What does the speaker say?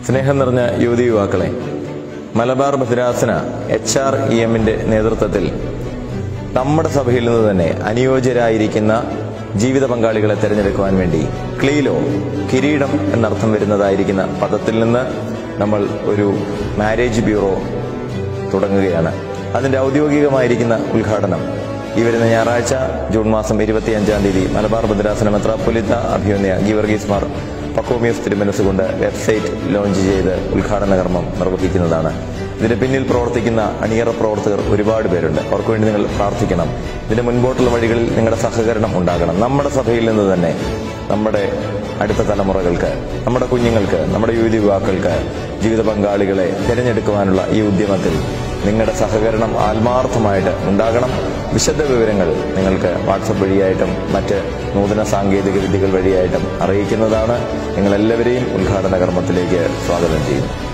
സ്നേഹം നിറഞ്ഞ യുവതി യുവാക്കളെ മലബാർ ഭദ്രാസന എച്ച് ആർ ഇ എമ്മിന്റെ നേതൃത്വത്തിൽ നമ്മുടെ സഭയിൽ നിന്ന് തന്നെ അനുയോജ്യരായിരിക്കുന്ന ജീവിത പങ്കാളികളെ തിരഞ്ഞെടുക്കുവാൻ വേണ്ടി ക്ലീലോ കിരീടം എന്നർത്ഥം വരുന്നതായിരിക്കുന്ന പദത്തിൽ നിന്ന് നമ്മൾ ഒരു മാരേജ് ബ്യൂറോ തുടങ്ങുകയാണ് അതിന്റെ ഔദ്യോഗികമായിരിക്കുന്ന ഉദ്ഘാടനം ഈ വരുന്ന ഞായറാഴ്ച ജൂൺ മാസം ഇരുപത്തിയഞ്ചാം തീയതി മലബാർ ഭദ്രാസന മെത്രാപ്പൊലിത്ത അഭിമന്യ ഗീവർഗീസ് മാർ പക്കോമിയസ് തിരുമനസ്സുകൊണ്ട് വെബ്സൈറ്റ് ലോഞ്ച് ചെയ്ത് ഉദ്ഘാടന കർമ്മം നിർവഹിക്കുന്നതാണ് ഇതിന്റെ പിന്നിൽ പ്രവർത്തിക്കുന്ന അണിയറ പ്രവർത്തകർ ഒരുപാട് പേരുണ്ട് അവർക്ക് വേണ്ടി നിങ്ങൾ പ്രാർത്ഥിക്കണം ഇതിന്റെ മുൻപോട്ടുള്ള വഴികളിൽ നിങ്ങളുടെ സഹകരണം ഉണ്ടാകണം നമ്മുടെ സഭയിൽ നിന്ന് തന്നെ നമ്മുടെ അടുത്ത തലമുറകൾക്ക് നമ്മുടെ കുഞ്ഞുങ്ങൾക്ക് നമ്മുടെ യുവതി യുവാക്കൾക്ക് ജീവിത പങ്കാളികളെ തിരഞ്ഞെടുക്കുവാനുള്ള ഈ ഉദ്യമത്തിൽ നിങ്ങളുടെ സഹകരണം ആത്മാർത്ഥമായിട്ട് ഉണ്ടാകണം വിശദ വിവരങ്ങൾ നിങ്ങൾക്ക് വാട്സപ്പ് വഴിയായിട്ടും മറ്റ് നൂതന സാങ്കേതിക വിദ്യകൾ വഴിയായിട്ടും അറിയിക്കുന്നതാണ് നിങ്ങളെല്ലാവരെയും ഉദ്ഘാടന കർമ്മത്തിലേക്ക് സ്വാഗതം ചെയ്യുന്നു